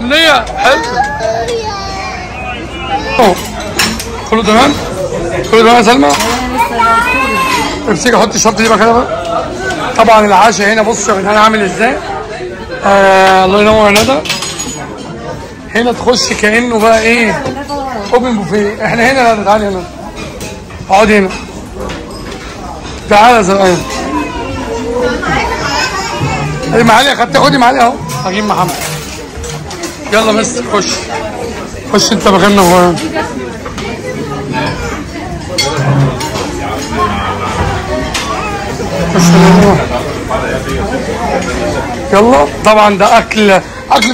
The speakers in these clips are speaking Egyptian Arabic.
امنيه حلو أهو. كله تمام كله تمام يا سلمى امسكي حطي الشنطه دي مكانها بقى طبعا العشاء هنا بصوا يا جدعان عامل ازاي آه الله ينور يا ندى هنا تخش كانه بقى ايه اوبن بوفيه احنا هنا يا ندى تعالي هنا اقعد هنا تعالى يا زلمه ادي معالي خدت خدي معالي اهو هجيب محمد يلا مستر خش خش انت مكاننا هو خش هنا. يلا طبعا ده اكل اكل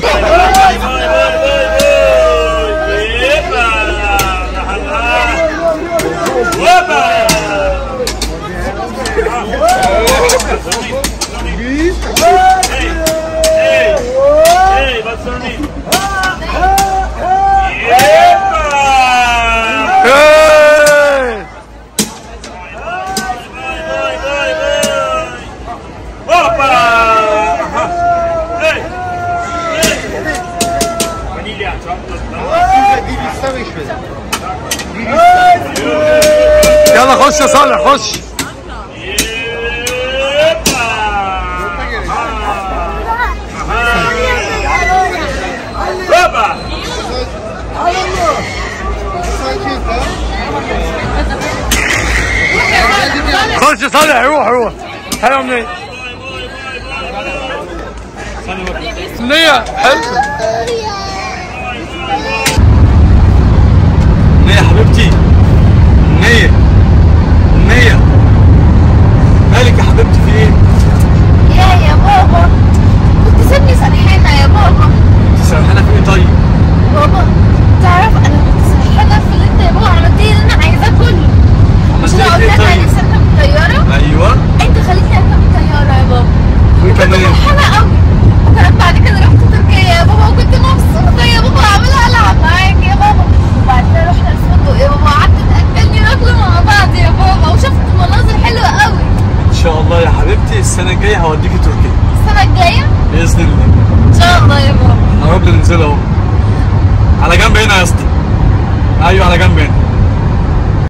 ايه يلا خش يا صالح خش خش يا صالح روح روح حلو منين منية حلو نية حبيبتي نية نية مالك يا حبيبتي في ايه؟ يا يا بابا كنت سيبني سرحانة يا بابا انت سرحانة في ايه طيب؟ بابا تعرف انا كنت سرحانة في اللي انت يا بابا عملتيه اللي انا عايزاه كله مش عملت انا قلت ايه لك طيب؟ نفسي اركب الطيارة ايوه انت خليتني اركب الطيارة يا بابا وإيه كنت كمان؟ فرحانة قوي وكمان بعد كده رحت تركيا يا بابا وكنت مبسوطة يا بابا عمالة العب معاك يا بابا وبعد كده رحنا الفندق يا بابا قعدت تاكلني وناكل مع بعض يا بابا وشفت مناظر حلوة قوي ان شاء الله يا حبيبتي السنة الجاية هوديكي تركيا السنة الجاية بإذن الله ان شاء الله يا بابا قربنا ننزل اهو على جنب هنا يا اسطى ايوه على جنب هنا